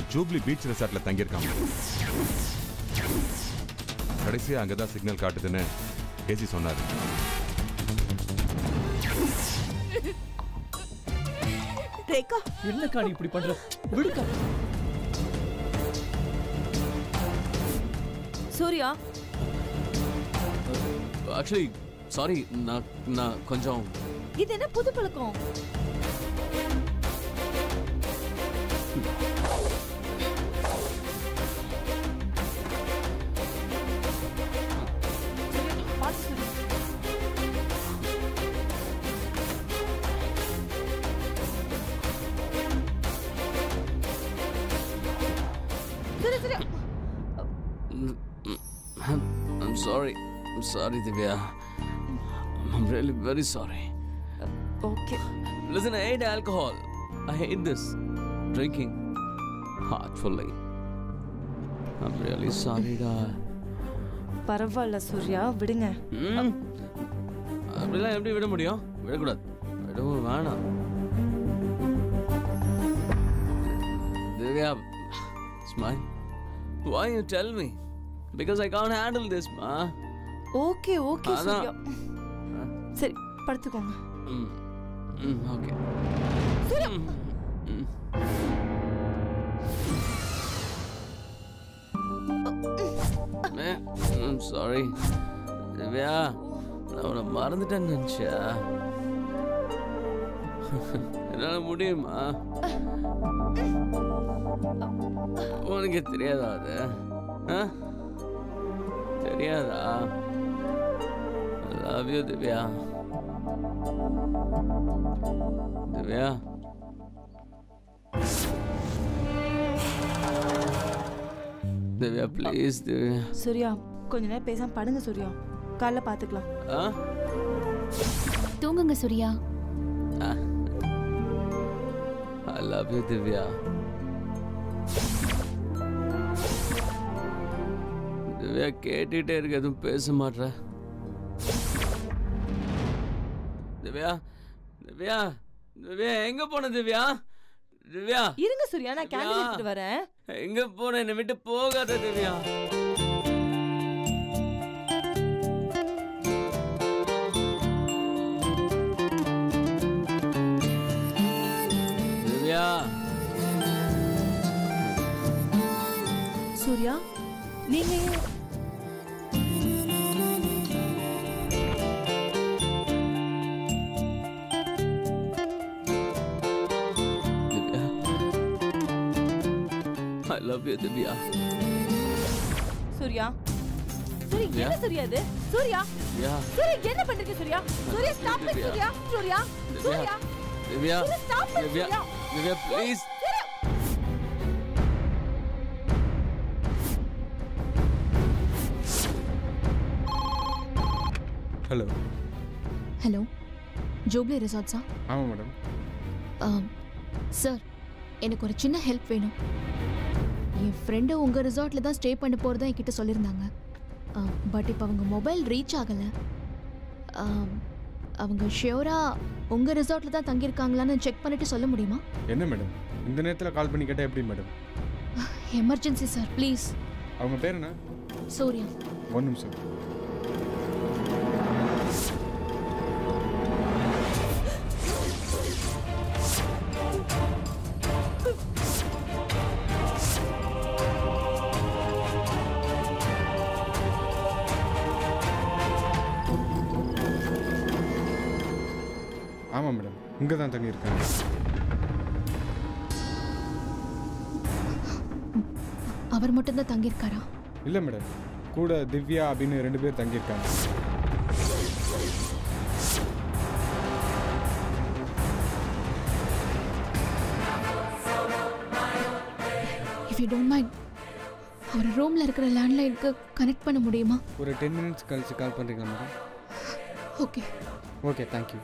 Jubilee beach ரெசார்ட்ல தங்கியிருக்காங்க கடைசியா அங்கதான் signal காட்டுதுன்னு AC சொன்னாரு ரேகா என்னக்கா நீ இப்படி பண்ற விடுக்கா சூர்யா ஆக்சுவலி சாரி நான் நான் கொஞ்சம் இது என்ன புது பழக்கம் சரி சரி I'm sorry. I'm sorry, Divya. I'm really very sorry. Okay Listen, I hate alcohol. I hate this. Drinking. Heartfully. I'm really sorry, da. பரவாயில்ல சூர்யா விடுங்க ம் அப்படிலாம் எப்படி விட முடியும் விடக்கூடாது விடவும் வேணாம் Divya smile why you tell me because i can't handle this ma okay okay அதான். சூர்யா சரி படுத்துக்கோங்க ம் ம் ஓகே ம் ம் சாரி திவ்யா நான் உன்னை மறந்துட்டேன்னு நினச்சா என்னால் முடியுமா உனக்கு தெரியாதா அது ஆ? தெரியாதா love you Divya Divya Divya please Divya Surya கொஞ்ச நேரம் பேசாம படுங்க சூர்யா காலைல பாத்துக்கலாம் ஆ தூங்குங்க Surya I love you Divya Divya கேட்டுட்டே இருக்க எதுவும் பேச மாட்ற திவ்யா திவ்யா திவ்யா எங்க போன திவ்யா திவ்யா இருங்க சூர்யா நான் கேண்டில் திவ்யா. எடுத்துட்டு வரேன் எங்க போன என்னை விட்டு போகாத திவ்யா திவ்யா சூர்யா நீங்க ஏன் Divya I love you Divya Surya Surya என்ன சூர்யா இது சூர்யா திவ்யா சூர்யா என்ன பண்றீங்க Surya Surya stop it Divya. Surya Surya Divya Surya Divya Surya, stop it, Divya Surya. Divya please Surya hello hello jubilee ரிசார்ட்ஸா ஆமாம் மேடம் சார் எனக்கு ஒரு சின்ன ஹெல்ப் வேணும் என் ஃப்ரெண்டு உங்கள் ரிசார்ட்டில் தான் ஸ்டே பண்ண போகிறதா என்கிட்ட சொல்லியிருந்தாங்க பட் இப்போ அவங்க மொபைல் ரீச் ஆகலை அவங்க ஷியோராக உங்கள் ரிசார்ட்டில் தான் தங்கியிருக்காங்களான்னு செக் பண்ணிட்டு சொல்ல முடியுமா என்ன மேடம் இந்த நேரத்தில் கால் பண்ணி கேட்டால் எப்படி மேடம் எமர்ஜென்சி சார் ப்ளீஸ் அவங்க பேர் என்ன சூர்யா ஒரு நிமிஷம் ஆமாம் மேடம் இங்கே தான் தங்கியிருக்காங்க அவர் மட்டும்தான் தங்கியிருக்காரா இல்லை மேடம் கூட திவ்யா அப்படின்னு ரெண்டு பேர் தங்கியிருக்காங்க இஃப் யூ டோன்ட் மைண்ட் அவர் ரூமில் இருக்கிற லேண்ட்லைனுக்கு கனெக்ட் பண்ண முடியுமா ஒரு டென் மினிட்ஸ் கழிச்சு கால் பண்ணுறீங்களா மேடம் ஓகே ஓகே தேங்க்யூ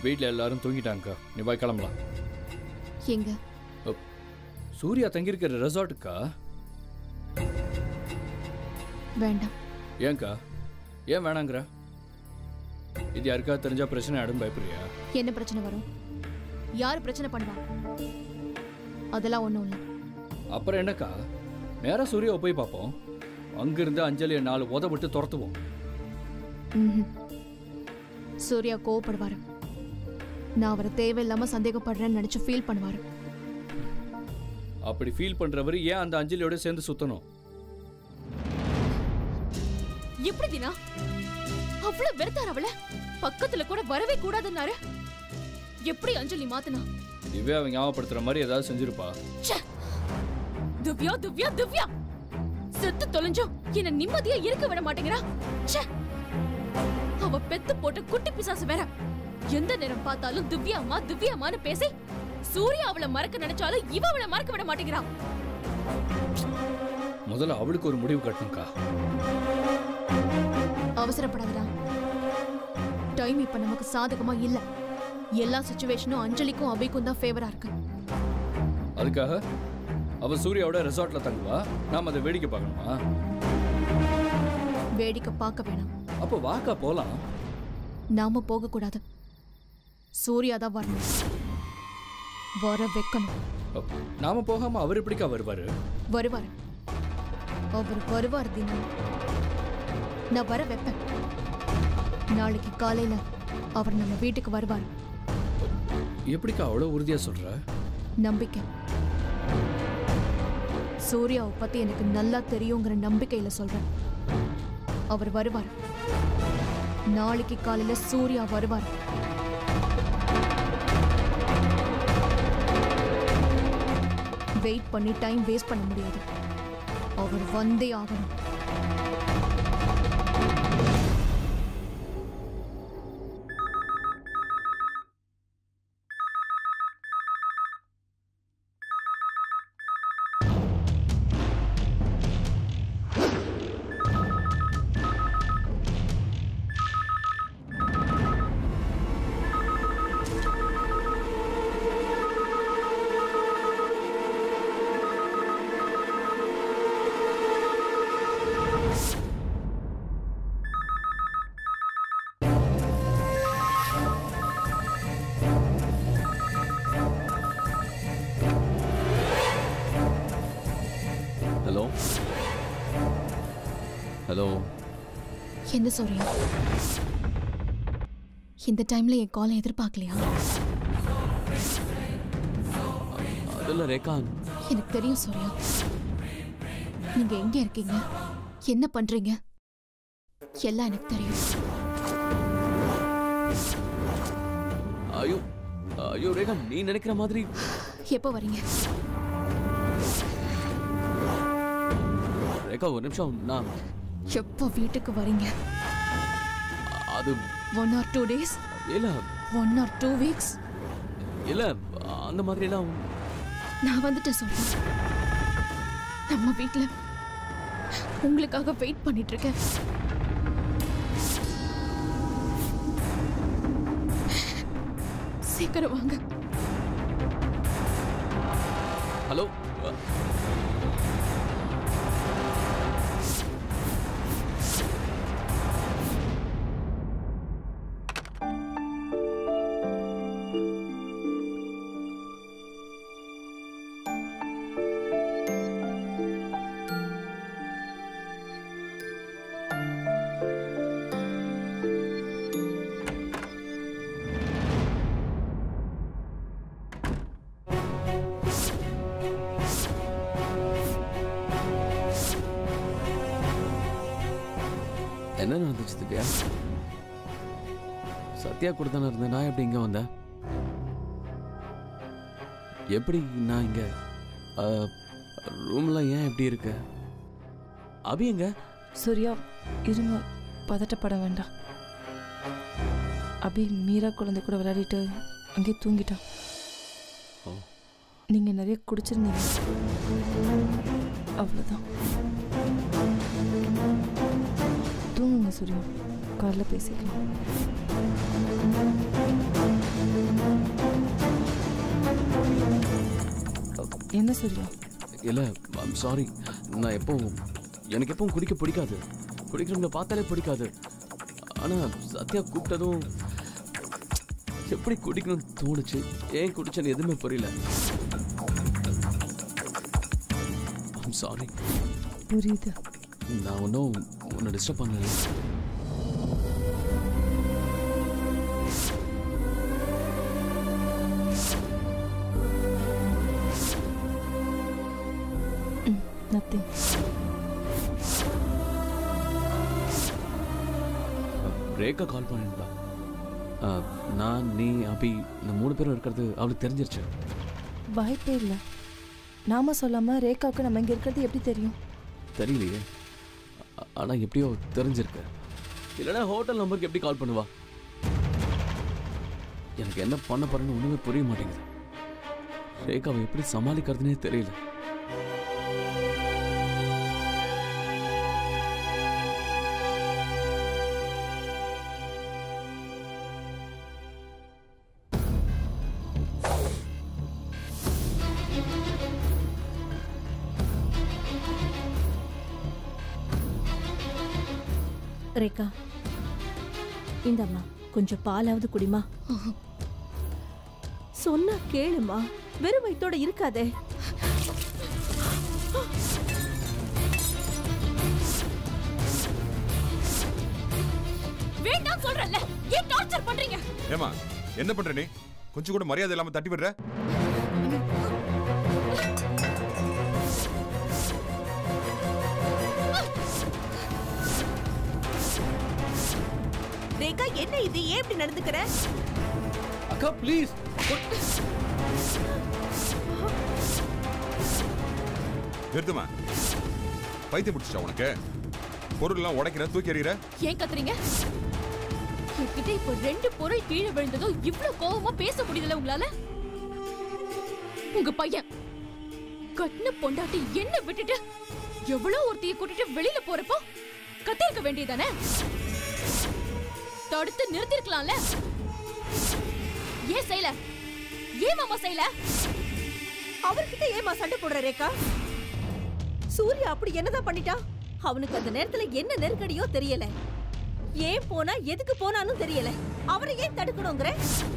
வீட்டில் எல்லாரும் தூங்கிட்டாங்கக்கா நீ போய் கிளம்பலாம் எங்க சூர்யா தங்கியிருக்கிற ரெசார்ட்டுக்கா வேண்டாம் ஏன்க்கா ஏன் வேணாங்கிற இது யாருக்கா தெரிஞ்சா பிரச்சனை ஆடும் பயப்படுறியா என்ன பிரச்சனை வரும் யார் பிரச்சனை பண்ணுவா அதெல்லாம் ஒன்றும் இல்லை அப்புறம் என்னக்கா நேரா சூர்யாவை போய் பார்ப்போம் அங்கிருந்து அஞ்சலியை நாலு உத விட்டு துரத்துவோம் ம்ஹும். சூர்யா கோவப்படுவாரு நான் அவரை தேவையில்லாம சந்தேகப்படுறேன்னு நினைச்சு ஃபீல் பண்ணுவாரு அப்படி ஃபீல் பண்றவர் ஏன் அந்த அஞ்சலியோட சேர்ந்து சுத்தணும் எப்படி தினா அவ்வளவு வெறுத்தார் அவள பக்கத்துல கூட வரவே கூடாதுன்னாரு எப்படி அஞ்சலி மாத்துனா திவ்யாவை ஞாபகப்படுத்துற மாதிரி ஏதாவது செஞ்சிருப்பா ச்சே! திவ்யா திவ்யா திவ்யா செத்து தொலைஞ்சோம் என்ன நிம்மதியா இருக்க விட மாட்டேங்கிறா ச்சே! அவ பெத்து போட்ட குட்டி பிசாசு வேற எந்த நேரம் பார்த்தாலும் திவ்யா அம்மா திவ்யா அம்மான்னு பேசி சூர்யா அவளை மறக்க நினைச்சாலும் இவ அவளை மறக்க விட மாட்டேங்கிறா முதல்ல அவளுக்கு ஒரு முடிவு கட்டணும்க்கா அவசரப்படாதடா டைம் இப்ப நமக்கு சாதகமா இல்ல எல்லா சுச்சுவேஷனும் அஞ்சலிக்கும் அபிக்கும் தான் ஃபேவரா இருக்கு அதுக்காக அவ சூர்யாவோட ரெசார்ட்ல தங்குவா நாம அதை வேடிக்கை பார்க்கணுமா வேடிக்கை பார்க்க வேணாம் அப்போ வாக்கா போலாம் நாம போக கூடாது சூர்யா தான் வரணும் வர வைக்கணும் அப்ப நாம போகாம அவர் எப்படிக்கா வருவாரு வருவார் அவர் வருவார் தினம் நான் வர வைப்பேன் நாளைக்கு காலையில அவர் நம்ம வீட்டுக்கு வருவார் எப்படிக்கா அவ்வளோ உறுதியா சொல்ற நம்பிக்கை சூர்யாவை பத்தி எனக்கு நல்லா தெரியுங்கிற நம்பிக்கையில சொல்றேன் அவர் வருவார் நாளைக்கு காலையில சூர்யா வருவார் வெயிட் பண்ணி டைம் வேஸ்ட் பண்ண முடியாது அவர் வந்தே ஆகணும் ஹலோ ஹலோ என்ன சூர்யா இந்த டைம்ல என் காலை எதிர்பார்க்கலையா அதில் ரேகா எனக்கு தெரியும் சூர்யா நீங்க எங்க இருக்கீங்க என்ன பண்றீங்க எல்லாம் எனக்கு தெரியும் ஐயோ ஐயோ ரேகா நீ நினைக்கிற மாதிரி எப்போ வரீங்க ரேகா ஒரு நிமிஷம் நான் எப்போ வீட்டுக்கு வரீங்க அது ஒன் ஆர் டூ டேஸ் இல்ல ஒன் ஆர் டூ வீக்ஸ் இல்ல அந்த மாதிரி எல்லாம் நான் வந்துட்டேன் சூர்யா நம்ம வீட்ல உங்களுக்காக வெயிட் பண்ணிட்டு இருக்கேன் சீக்கிரம் வாங்க ஹலோ என்ன நடந்துச்சு திவ்யா சத்யா கூட தானே இருந்தேன் நான் எப்படி இங்கே வந்தேன் எப்படி நான் இங்கே ரூம்ல ஏன் எப்படி இருக்கு அபி எங்க சூர்யா இருங்க பதட்டப்பட வேண்டாம் அபி மீரா குழந்தை கூட விளையாடிட்டு அங்கேயே தூங்கிட்டான் ஓ. நீங்க நிறைய குடிச்சிருந்தீங்க அவ்வளோதான் தூங்குங்க சூர்யா காலைல பேசிக்கலாம் என்ன சூர்யா இல்லை ஐம் சாரி நான் எப்பவும் எனக்கு எப்பவும் குடிக்க பிடிக்காது குடிக்கிறவங்கள பார்த்தாலே பிடிக்காது ஆனால் சத்யா கூப்பிட்டதும் எப்படி குடிக்கணும்னு தோணுச்சு ஏன் குடிச்சேன்னு எதுவுமே புரியல ஐம் சாரி புரியுது நான் ஒன்றும் உன்னை டிஸ்டர்ப் பண்ணல நத்திங் ரேகா கால் பண்ணிருந்தா அஹ், நான் நீ அபி இந்த மூணு பேரும் இருக்கிறது அவளுக்கு தெரிஞ்சிருச்சு வாய்ப்பே இல்லை நாம சொல்லாம ரேகாவுக்கு நம்ம இங்க இருக்கிறது எப்படி தெரியும் தெரியலையே ஆ- ஆனா எப்படியோ தெரிஞ்சிருக்கு இல்லைன்னா ஹோட்டல் நம்பருக்கு எப்படி கால் பண்ணுவா எனக்கு என்ன பண்ண போறேன்னு ஒண்ணுமே புரிய மாட்டேங்குது ரேகாவை எப்படி சமாளிக்கிறதுனே தெரியல ரேகா இந்தம்மா கொஞ்சம் பாலாவது குடிமா சொன்னா கேளுமா வெறும் வயித்தோட இருக்காதே வேண்டாம் சொல்றேன்ல ஏன் டார்ச்சர் பண்றீங்க ஏமா என்ன பண்ற நீ கொஞ்சம் கூட மரியாதை இல்லாம தட்டி விடுற ரேகா என்ன இது ஏன் இப்படி நடந்துக்கிற அக்கா ப்ளீஸ் நிறுத்துமா பைத்தியம் பிடிச்சா உனக்கு பொருள் எல்லாம் உடைக்கிற தூக்கி எறிகிற ஏன் கத்துறீங்க என்கிட்ட இப்போ ரெண்டு பொருள் கீழே விழுந்ததும் இவ்ளோ கோவமா பேச முடியல உங்களால உங்க பையன் கட்டின பொண்டாட்டி என்ன விட்டுட்டு எவ்வளவு ஒருத்தைய கூட்டிட்டு வெளியில போறப்போ கத்திருக்க வேண்டியதானே தடுத்து நிறுத்திருக்கலாம்ல ஏன் செய்யல ஏன் மாமா செய்யல அவர்கிட்ட ஏமா சண்டை போடுற ரேகா சூர்யா அப்படி என்னதான் பண்ணிட்டான் அவனுக்கு அந்த நேரத்துல என்ன நெருக்கடியோ தெரியல ஏன் போனா எதுக்கு போனான்னு தெரியல அவரை ஏன் தடுக்கணுங்கிற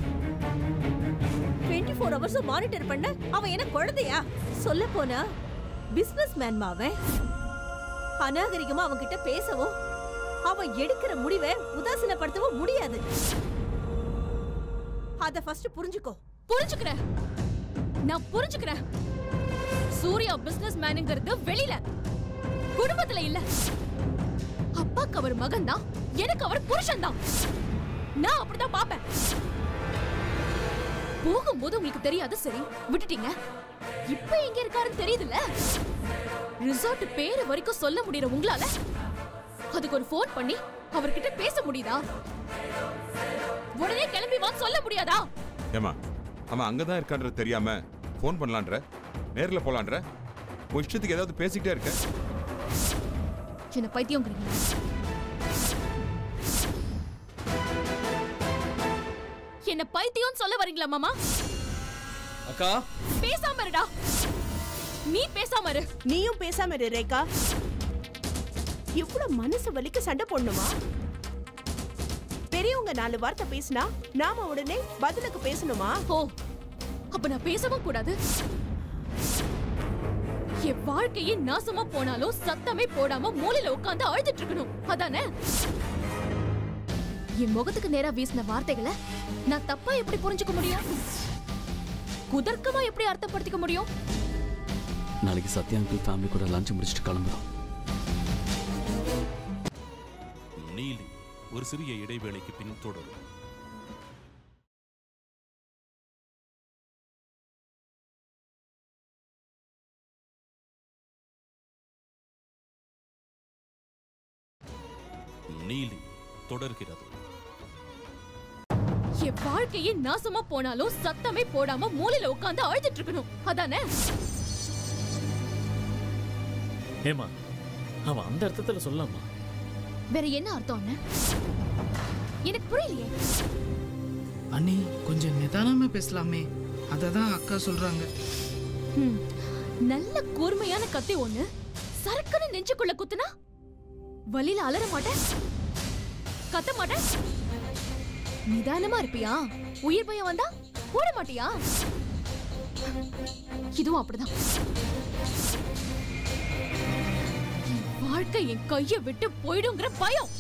24 ஃபோர் ஹவர்ஸ் மானிட்டர் பண்ண அவன் என்ன குழந்தையா சொல்ல போனா பிசினஸ் மேன் அவன் அநாகரிகமா அவன் கிட்ட பேசவோ அவன் எடுக்கிற முடிவை உதாசீனப்படுத்தவோ முடியாது அத ஃபர்ஸ்ட் புரிஞ்சுக்கோ புரிஞ்சுக்கிறேன் நான் புரிஞ்சுக்கிறேன் சூர்யா பிசினஸ் மேனுங்கிறது வெளியில குடும்பத்துல இல்ல அப்பாக்கு அவர் மகன் தான் எனக்கு அவர் புருஷன் தான் நான் அப்படிதான் பாப்பேன் போகும்போது உங்களுக்கு தெரியாது சரி விட்டுட்டீங்க இப்ப எங்க இருக்காருன்னு தெரியுதுல்ல ரிசார்ட் பேரு வரைக்கும் சொல்ல முடியற உங்களால அதுக்கு ஒரு ஃபோன் பண்ணி அவர்கிட்ட பேச முடியுதா உடனே கிளம்பி வா சொல்ல முடியாதா ஏமா அவன் அங்கதான் இருக்கான்றது தெரியாம ஃபோன் பண்ணலான்ற நேர்ல போலான்ற உன் இஷ்டத்துக்கு ஏதாவது பேசிக்கிட்டே இருக்க என்ன பைத்தியங்கிறீங்க என்ன பைத்தியம் சொல்ல வரீங்களா மாமா அக்கா பேசாம இருடா நீ பேசாம இரு நீயும் பேசாம இரு ரேகா இவ்வளவு மனசு வலிக்கு சண்டை போடணுமா பெரியவங்க நாலு வார்த்தை பேசினா நாம உடனே பதிலுக்கு பேசணுமா ஓ அப்ப நான் பேசவும் கூடாது என் வாழ்க்கையே நாசமா போனாலும் சத்தமே போடாம மூலையில உட்கார்ந்து அழுதுட்டு இருக்கணும் அதானே என் முகத்துக்கு நேரா வீசின வார்த்தைகளை நான் தப்பா எப்படி புரிஞ்சுக்க முடியும் குதர்க்கமா எப்படி அர்த்தப்படுத்திக்க முடியும் நாளைக்கு சத்யா அங்கிள் ஃபேமிலி கூட லஞ்ச் முடிச்சுட்டு கிளம்புறோம் நீலி ஒரு சிறிய இடைவேளைக்கு பின் தொடரும் நீலி தொடர்கிறது என் வாழ்க்கையே நாசமா போனாலும் சத்தமே போடாம மூலையில உட்கார்ந்து அழுதுட்டு இருக்கணும் அதானே ஏமா அவன் அந்த அர்த்தத்துல சொல்லாமா வேற என்ன அர்த்தம் அண்ணன் எனக்கு புரியலையே அண்ணி கொஞ்சம் நிதானமா பேசலாமே அதை தான் அக்கா சொல்றாங்க ஹம், நல்ல கூர்மையான கத்தி ஒண்ணு சரக்குன்னு நெஞ்சுக்குள்ள குத்துனா வலியில அலற மாட்டேன் கத்த மாட்டேன் நிதானமா இருப்பியா உயிர் பயம் வந்தா ஓட மாட்டியா இதுவும் அப்படிதான் என் வாழ்க்கை என் கைய விட்டு போயிடுங்கிற பயம்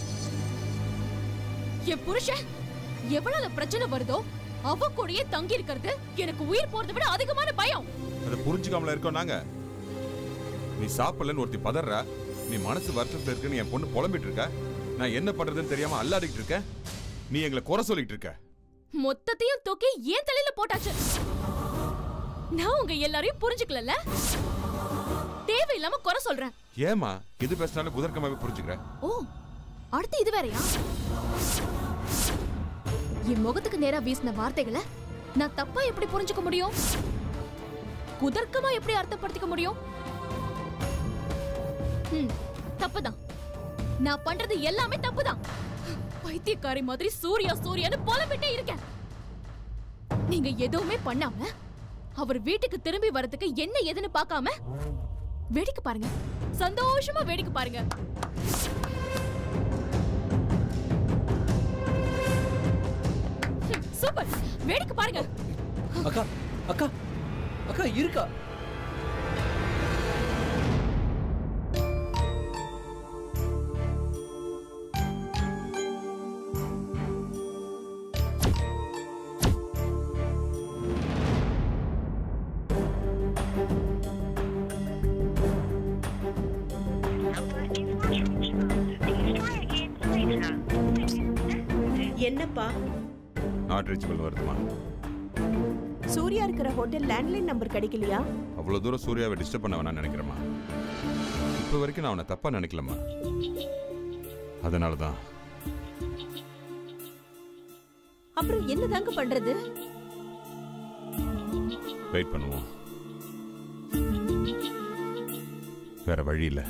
என் புருஷன் எவ்வளவு பிரச்சனை வருதோ அவ கூடயே தங்கி இருக்கிறது எனக்கு உயிர் போறதை விட அதிகமான பயம் அதை புரிஞ்சுக்காமல இருக்கோம் நாங்க நீ சாப்பிடலன்னு ஒருத்தி பதறா நீ மனசு வருத்தத்துல இருக்குன்னு என் பொண்ணு புலம்பிட்டு இருக்க நான் என்ன பண்றதுன்னு தெரியாம அல்லாடிட்டு இருக்கேன் நீ எங்களை குறை சொல்லிட்டு இருக்க மொத்தத்தையும் தூக்கி ஏன் தலையில போட்டாச்சு நான் உங்க எல்லாரையும் புரிஞ்சுக்கலல்ல தேவையில்லாம குறை சொல்றேன் ஏமா எது பேசினாலும் குதர்க்கமாவே புரிஞ்சுக்கிற ஓ அடுத்து இது வேறயா என் முகத்துக்கு நேரா வீசின வார்த்தைகளை நான் தப்பா எப்படி புரிஞ்சுக்க முடியும் குதர்க்கமா எப்படி அர்த்தப்படுத்திக்க முடியும் ம், தப்புதான் நான் பண்றது எல்லாமே தப்புதான் பைத்தியக்காரி மாதிரி சூர்யா சூர்யான்னு புலம்பிட்டே இருக்கேன் நீங்க எதுவுமே பண்ணாம அவர் வீட்டுக்கு திரும்பி வரதுக்கு என்ன ஏதுன்னு பார்க்காம வேடிக்கை பாருங்க சந்தோஷமா வேடிக்கை பாருங்க ஹம், சூப்பர் வேடிக்கை பாருங்க அக்கா அக்கா அக்கா இருக்கா என்னப்பா நாட் ரீச்சபிள் வருதுமா சூர்யா இருக்கிற ஹோட்டல் லேண்ட்லைன் நம்பர் கிடைக்கலையா அவ்வளவு தூரம் சூர்யாவை டிஸ்டர்ப் பண்ண வேணாம்னு நினைக்கிறேம்மா இப்போ வரைக்கும் நான் அவனை தப்பா நினைக்கலம்மா அதனால தான் அப்புறம் என்னதாங்க பண்றது வெயிட் பண்ணுவோம் வேற வழி இல்லை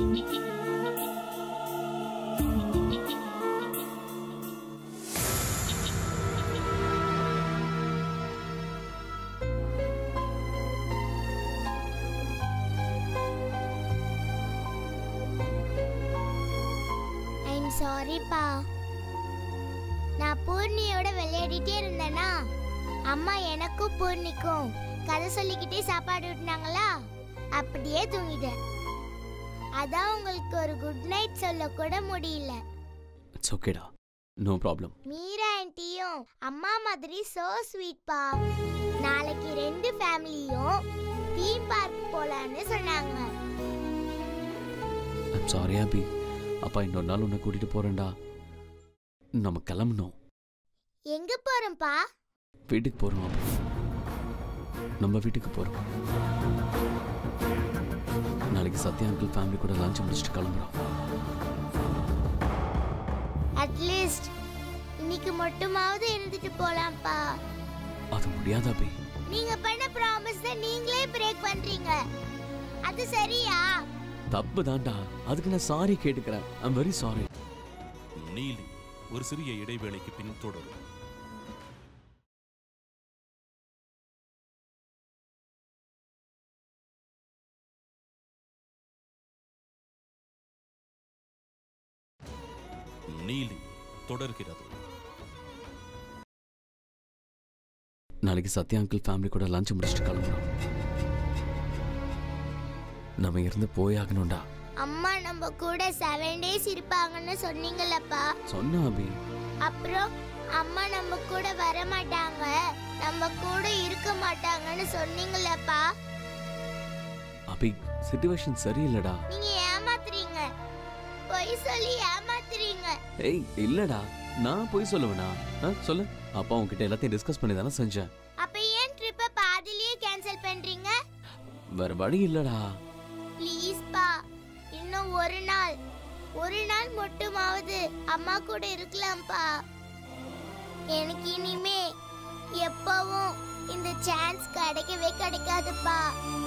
ஐம் சாரிப்பா நான் பூர்ணியோட விளையாடிட்டே இருந்தேனா அம்மா எனக்கும் பூர்ணிக்கும் கதை சொல்லிக்கிட்டே சாப்பாடு விட்டுனாங்களா அப்படியே தூங்கிட்டேன் அதான் உங்களுக்கு ஒரு குட் நைட் சொல்ல கூட முடியல இட்ஸ் ஓகேடா நோ ப்ராப்ளம் மீரா ஆன்ட்டியும் அம்மா மாதிரி சோ ஸ்வீட்பா நாளைக்கு ரெண்டு ஃபேமிலியும் தீம் பார்க் போலான்னு சொன்னாங்க ஐம் சாரி அபி அப்பா இன்னொரு நாள் உன்னை கூட்டிட்டு போறேன்டா நம்ம கிளம்பணும் எங்க போறோம்ப்பா வீட்டுக்கு போறோம் அபி நம்ம வீட்டுக்கு போறோம் நாளைக்கு சத்யா அங்கிள் ஃபேமிலி கூட லஞ்ச் முடிச்சுட்டு கிளம்புறோம் அட்லீஸ்ட் இன்னைக்கு மட்டுமாவது இருந்துட்டு போலாம்ப்பா அது முடியாது அபி நீங்க பண்ண ப்ராமிஸ் தான் நீங்களே பிரேக் பண்றீங்க அது சரியா தப்பு தான்டா அதுக்கு நான் சாரி கேட்டுக்கிறேன் ஐம் வெரி சாரி நீலி ஒரு சிறிய இடைவேளைக்கு பின் தொடரும் நீலி தொடர்கிறது நாளைக்கு சத்யா அங்கிள் ஃபேமிலி கூட லஞ்ச் முடிச்சுட்டு கிளம்புறோம் நம்ம இருந்து போயாகணும்டா அம்மா நம்ம கூட செவன் டேஸ் இருப்பாங்கன்னு சொன்னீங்களப்பா சொன்ன அபி அப்புறம் அம்மா நம்ம கூட வர மாட்டாங்க நம்ம கூட இருக்க மாட்டாங்கன்னு சொன்னீங்களப்பா அபி சுச்சுவேஷன் சரியில்லடா நீங்க ஏமாத்துறீங்க பொய் சொல்லி ஏமாத்துறீங்க ஏய் இல்லடா நான் போய் சொல்லுவேனா ஆ, சொல்லு அப்பா உன்கிட்ட எல்லாத்தையும் டிஸ்கஸ் பண்ணி தானே செஞ்சேன் அப்ப ஏன் ட்ரிப்ப பாதியிலேயே கேன்சல் பண்றீங்க வேற வழி இல்லடா ப்ளீஸ் பா இன்னும் ஒரு நாள் ஒரு நாள் மட்டுமாவது அம்மா கூட இருக்கலாம்ப்பா எனக்கு இனிமே எப்பவும் இந்த சான்ஸ் கிடைக்கவே கிடைக்காதுப்பா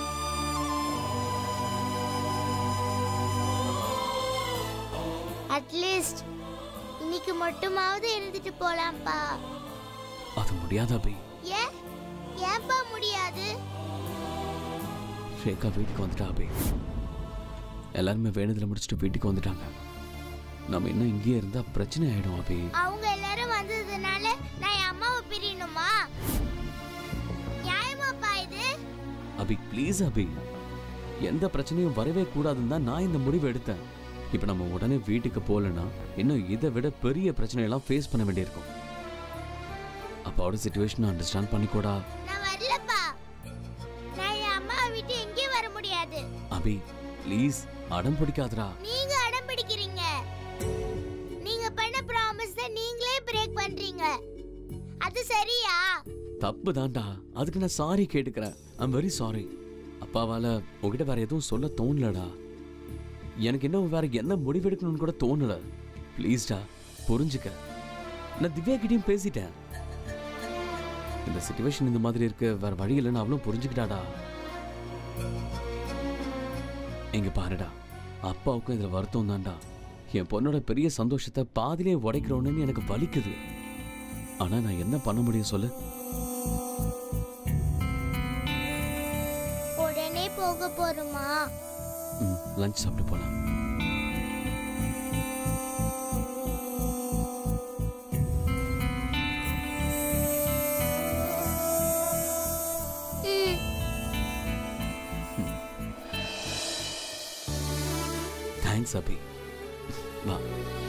அட்லீஸ்ட் இன்னைக்கு மட்டுமாவது இருந்துட்டு போலாம்ப்பா அது முடியாது அபி ஏன் ஏன்பா முடியாது ரேகா வீட்டுக்கு வந்துட்டா அபி எல்லாருமே வேணுதல முடிச்சுட்டு வீட்டுக்கு வந்துட்டாங்க நம்ம இன்னும் இங்கேயே இருந்தா பிரச்சனை ஆயிடும் அபி அவங்க எல்லாரும் வந்ததுனால நான் என் அம்மாவை பிரியணுமா நியாயமாப்பா இது அபி ப்ளீஸ் அபி எந்த பிரச்சனையும் வரவே கூடாதுன்னு தான் நான் இந்த முடிவு எடுத்தேன் இப்போ நம்ம உடனே வீட்டுக்கு போகலன்னா இன்னும் இதை விட பெரிய பிரச்சனையெல்லாம் ஃபேஸ் பண்ண வேண்டியிருக்கும் அப்பாவோட சுச்சுவேஷனை அண்டர்ஸ்டாண்ட் பண்ணிக்கூடா நான் வரலப்பா நான் என் அம்மாவை விட்டு எங்கேயும் வர முடியாது அபி ப்ளீஸ் அடம் பிடிக்காதடா நீங்க அடம் பிடிக்கிறீங்க நீங்க பண்ண ப்ராமிஸ் நீங்களே பிரேக் பண்றீங்க அது சரியா தப்பு தான்டா அதுக்கு நான் சாரி கேட்டுக்கிறேன் ஐம் வெரி சாரி அப்பாவால உங்ககிட்ட வேற எதுவும் சொல்ல தோணலடா எனக்கு இன்னும் வேற என்ன முடிவெடுக்கணும்னு கூட தோணல ப்ளீஸ்டா புரிஞ்சுக்க நான் திவ்யா கிட்டயும் பேசிட்டேன் இந்த சுச்சுவேஷன் இந்த மாதிரி இருக்கு வேற வழி இல்லைன்னு அவளும் புரிஞ்சுக்கிட்டாடா இங்க பாருடா அப்பாவுக்கும் இதுல வருத்தம் தான்டா என் பொண்ணோட பெரிய சந்தோஷத்தை பாதிலே உடைக்கிறோன்னு எனக்கு வலிக்குது ஆனா நான் என்ன பண்ண முடியும் சொல்லு உடனே போக போறோமா ம் லஞ்ச் சாப்பிட்டு போலாம் தேங்க்ஸ் அபி வா